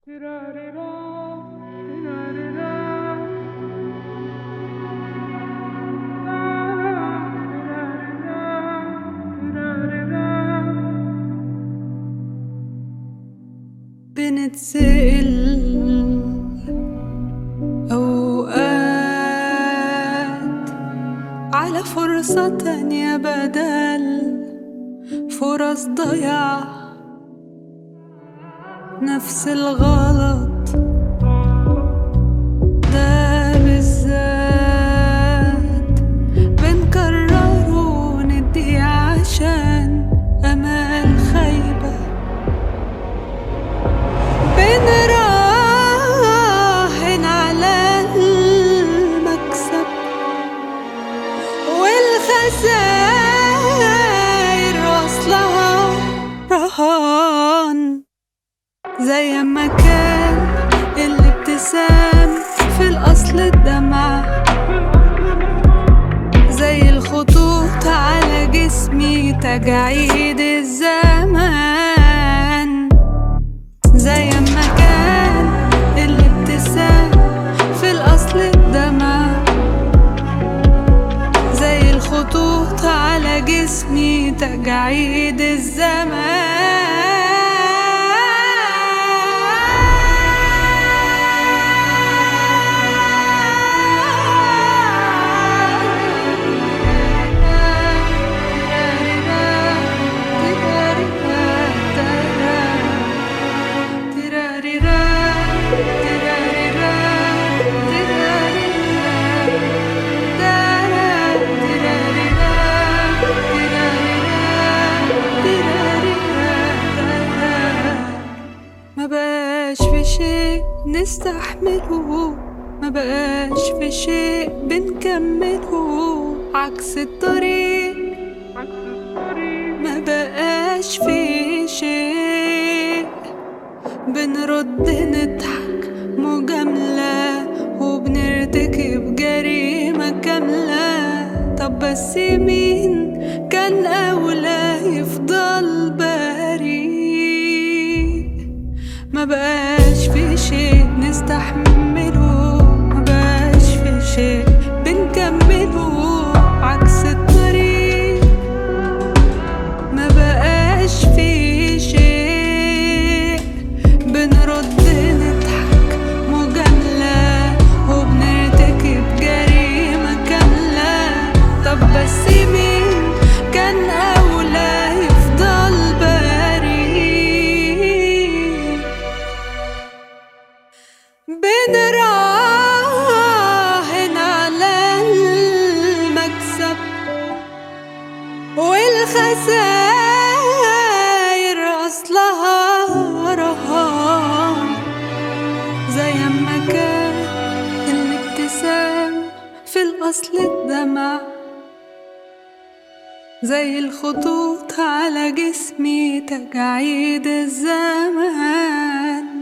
بنتسأل أوقات على فرصة تانية بدل فرص ضياع نفس الغلط ده بالذات بنكرره وندي عشان أمال خايبة بنراهن على المكسب والخسائر أصلها رهان زي ما كان الابتسام في الأصل الدمع زي الخطوط على جسمي تجاعيد الزمان زي ما كان الابتسام في الأصل الدمع زي الخطوط على جسمي تجاعيد ما بقاش في شيء نستحمله ما بقاش في شيء بنكمله عكس الطريق ما بقاش في شيء بنرد نضحك مجاملة وبنرتكب جريمة كاملة طب بس مين كان أولى يفضل بريء ما بقاش في شيء نستحمله ما بقاش في شيء بنكمله عكس الطريق ما بقاش في شيء بنرد نضحك مجاملة وبنرتكب جريمة كاملة طب بس مين كان أولى يفضل بريء بنراهن على المكسب والخسائر أصلها رهان زي ما كان الابتسام في الأصل الدمع زي الخطوط على جسمي تجاعيد الزمان